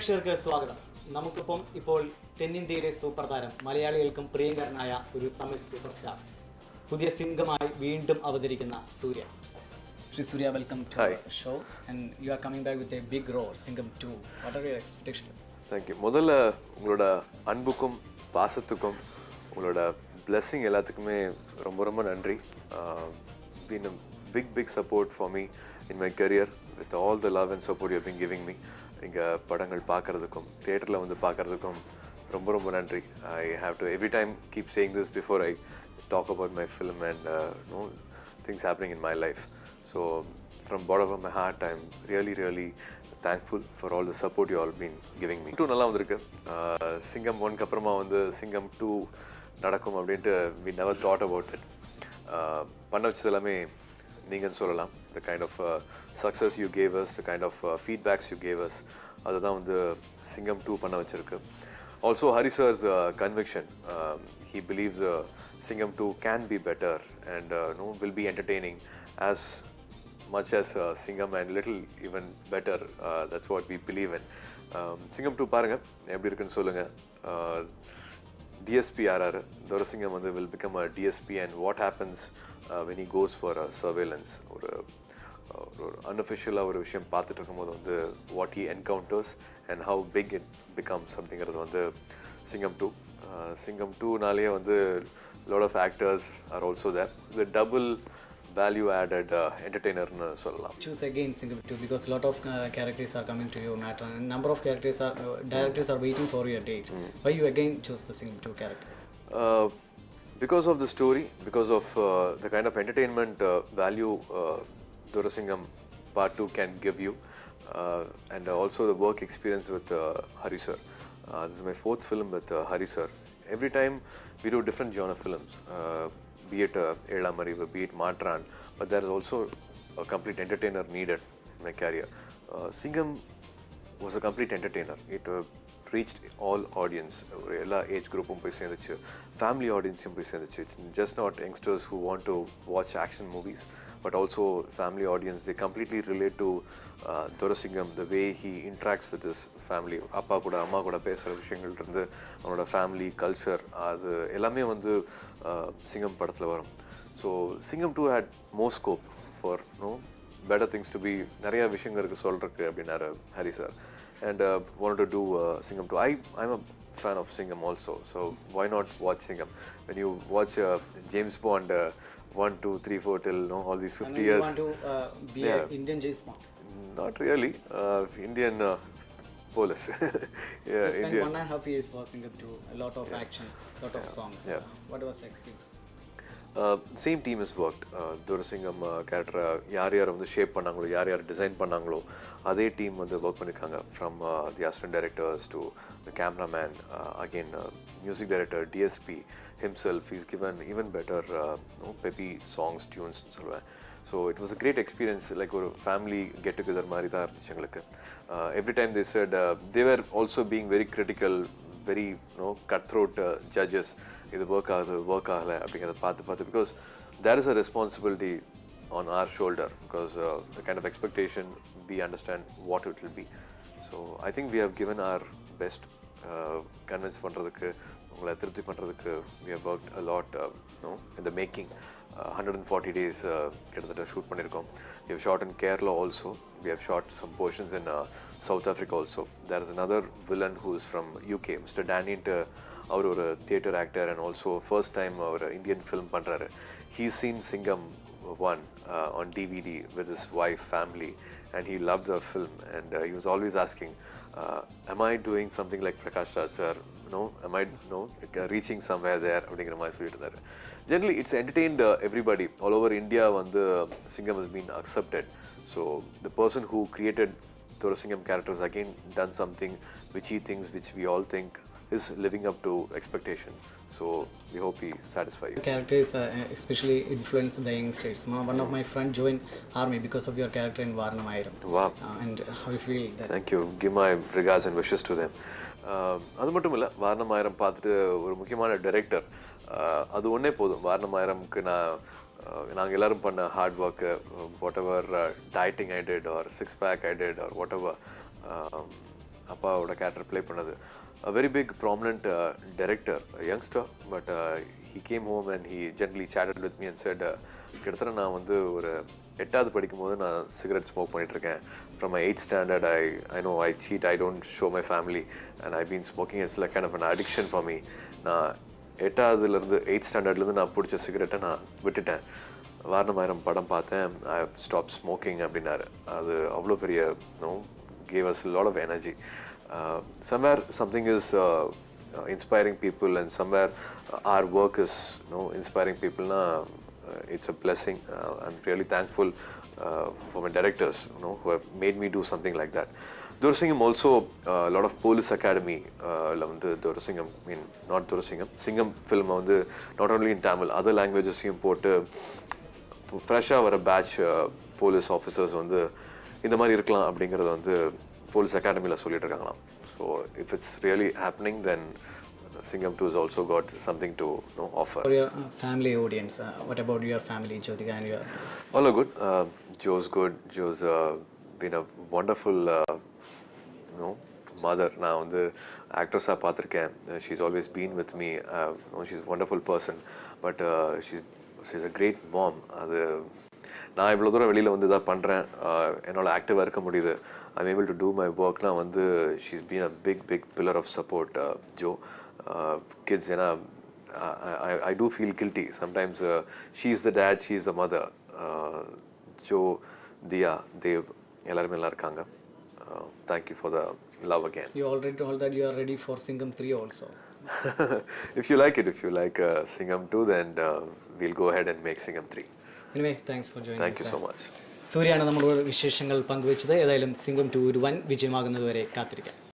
പ്രേക്ഷകർക്ക് സ്വാഗതം നമുക്കിപ്പം ഇപ്പോൾ തെന്നിന്ത്യയിലെ സൂപ്പർ താരം മലയാളികൾക്കും പ്രിയങ്കരനായ ഒരു തമിഴ് സൂപ്പർ സ്റ്റാർ പുതിയ സിംഗമായി വീണ്ടും അവതരിക്കുന്ന Suriya Shri Suriya welcome to Hi. Show and you are coming back with a big role Singam two what are your expectations thank you முதல்ல உங்களோட அன்புக்கும் பாசத்துக்கும் உங்களோட blessing எல்லாத்துக்குமே ரொம்ப ரொம்ப நன்றி been a big big support for me in my career with all the love and support you been giving me இங்கே படங்கள் பார்க்குறதுக்கும் தேட்டரில் வந்து பார்க்குறதுக்கும் ரொம்ப ரொம்ப நன்றி I have to every time keep saying this before I talk about my film and no things happening in my life so from bottom of my heart i'm really really thankful for all the support you all been giving me two நல்லா வந்திருக்கு Uh, சிங்கம் ஒன்க்கு அப்புறமா வந்து Singam two நடக்கும் அப்படின்ட்டு we never thought about it Uh, பண்ண வச்சது எல்லாமே நீங்கன்னு சொல்லலாம் the kind of uh, success you gave us the kind of uh, feedbacks you gave us அதுதான் வந்து சிங்கம் டூ பண்ண வச்சிருக்கு also hari sir's uh, conviction um, he believes uh, singam 2 can be better and uh, no will be entertaining as much as uh, Singam and little even better. Uh, that's what we believe in. Um, Singam 2 பாருங்க எப்படி இருக்குன்னு சொல்லுங்க uh, DSP ஆர்ஆர் துரசிங்கம் வந்து will become a DSP and what happens when he goes for surveillance ஒரு uh, ஒரு அன்அஃபிஷியலாக ஒரு விஷயம் பார்த்துட்டு இருக்கும்போது வந்து what he encounters and how big it becomes அப்படிங்கிறது வந்து சிங்கம் டூ சிங்கம் டூனாலேயே வந்து lot of actors are also there இது டபுள் வேல்யூ ஆடட் என்டர்டெய்னர்னு சொல்லலாம் choose again Singam 2 because a lot of uh, characters are coming to your matter and number of characters are uh, directors are waiting for your date why you again choose the Singam 2 character Uh, because of the story, because of uh, the kind of entertainment uh, value uh, Durasingam Part 2 can give you, uh, and also the work experience with uh, Hari sir. Uh, this is my fourth film with uh, Hari sir. Every time we do different genre films, uh, be it uh, Ela Mariva, be it Matran, but there is also a complete entertainer needed in my career. Uh, Singam was a complete entertainer. It uh, reached all audience. ஒரு எல்லா age குரூப்பும் போய் சேர்ந்துச்சு family ஆடியன்ஸையும் போய் சேர்ந்துச்சு it's just not youngsters who want to watch action movies but also family audience they completely relate to Durasingam the way he interacts with his family அப்பா கூட அம்மா கூட பேசுகிற விஷயங்கள் இருந்து அவனோட ஃபேமிலி கல்ச்சர் அது எல்லாமே வந்து uh, சிங்கம் படத்தில் வரும் so Singam two had more scope for no better things to be நிறைய விஷயங்கள் இருக்குது சொல்கிறதுக்கு அப்படின்னாரு Hari sir and want to do Singam two I I'm a fan of Singam also so why not watch Singam when you watch James Bond one two three four till no all these and fifty you years want to uh, be Yeah. an Indian James Bond not really Indian police you spent Indian one and a half years for Singam 2 a lot of action lot of songs Yeah. what was the experience same team is work Durasingam கேரக்டரை யார் யார் வந்து shape பண்ணாங்களோ யார் யார் design பண்ணாங்களோ அதே team வந்து ஒர்க் பண்ணியிருக்காங்க from the assistant directors to the cameraman again music director DSP himself is given even better peppy songs டியூன்ஸ்னு சொல்லுவேன் so it was a great experience like ஒரு ஃபேமிலி கெட் டுகெதர் மாதிரி தான் இருந்துச்சு எங்களுக்கு every time the set they were also being very critical very no cut throat judges இது work ஆகுது work ஆகலை அப்படிங்கிறத பார்த்து பார்த்து because there is a responsibility on our shoulder because the kind of expectation we understand what it will be so I think we have given our best convince பண்ணுறதுக்கு உங்களை திருப்தி பண்ணுறதுக்கு we have work a lot no இந்த making hundred and forty days கிட்டத்தட்ட shoot பண்ணியிருக்கோம் we have shot in Kerala also we have shot some portions in South Africa also there is another villain who is from UK mister டேனின்ட்டு அவர் ஒரு theatre actor and also first time அவர் Indian film பண்ணுறாரு he seen Singam one on DVD with his wife family and he love the film and he was always asking am I doing something like Prakash Raj sir? No, am I no like, uh, reaching somewhere there? அப்படிங்கிற மாதிரி சொல்லிட்டு இருந்தாரு generally it's entertained everybody all over India வந்து Singam has been accepted so the person who created Thorasingam character has again done something which he thinks, which we all think is living up to expectation. So we hope he satisfy you. characters uh, especially influenced the youngsters. Ma- One of my friend joined army because of your character in Varnamayiram. Wow. Uh, and how you feel that? Thank you. Give my regards and wishes to them. Uh, அது மட்டும் இல்லை வாரணமாயிரம் பார்த்துட்டு ஒரு முக்கியமான director அது ஒன்றே போதும் வாரணமாயிரம்க்கு நான் நாங்கள் எல்லாரும் பண்ண hard work whatever dieting I did our six pack I did our whatever அப்பாவோட கேரக்டர் ப்ளே பண்ணது a very big prominent uh, director a youngster but uh, he came home and he gently chatted with me and said uh, கிட்டத்தட்ட நான் வந்து ஒரு எட்டாவது படிக்கும்போது நான் cigarette smoke பண்ணிட்டு இருக்கேன் from my eight standard I I know I cheat I don't show my family and I been smoking it's like kind of an addiction for me நான் எட்டாவதுலேருந்து எயிட் ஸ்டாண்டர்ட்லேருந்து நான் பிடிச்ச சிகரெட்டை நான் விட்டுட்டேன் வாரணமாயிரம் படம் பார்த்தேன் ஐ ஸ்டாப் ஸ்மோக்கிங் அப்படின்னாரு அது அவ்வளோ பெரிய no gave us lot of energy somewhere something is inspiring people and somewhere our work is no inspiring பீப்புள்னா it's a blessing I'm really thankful for my directors you know who have made me do something like that Durasingam also uh, a lot of police academy uh, ல வந்து Durasingam I mean not Durasingam Singam ஃபில்மை வந்து not only in Tamil other languagesையும் போட்டு ஃப்ரெஷ்ஷாக வர batch police officers வந்து இந்த மாதிரி இருக்கலாம் அப்படிங்கிறத வந்து போலீஸ் அகாடமியில் சொல்லிட்டு இருக்காங்களாம் so if it's really happening then Singam two is also got something to no offer For your uh, family audience, uh, what about your family, Jyotika, and your All are good. Uh, Joe's good. Joe's uh, been a wonderful, uh, you know, mother. நான் வந்து ஆக்ட்ரஸாக பார்த்துருக்கேன் she's always been with me she's wonderful person but she's she's a great mom அது நான் இவ்வளோ தூரம் வெளியில் வந்து இதாக பண்ணுறேன் என்னால் ஆக்டிவாக இருக்க முடியுது I'm able to do my ஒர்க்லாம் வந்து she's been a big big pillar of support Jo kids ஏன்னா I, I, I do feel guilty. Sometimes uh, she's the dad, she's the mother. Uh, Joe, Dia, Dev, எல்லாருமே நல்லா இருக்காங்க thank you for the love again you already told that you are ready for Singham 3 also. If you like it if you like Singham two then we'll go ahead and make Singham three Anyway, thanks for joining thank you us. So much സൂര്യാണ് നമ്മളോട് വിശേഷങ്ങൾ പങ്കുവച്ചത് ഏതായാലും Singham to ഒരു വൻ വിജയമാകുന്നതുവരെ കാത്തിരിക്കാം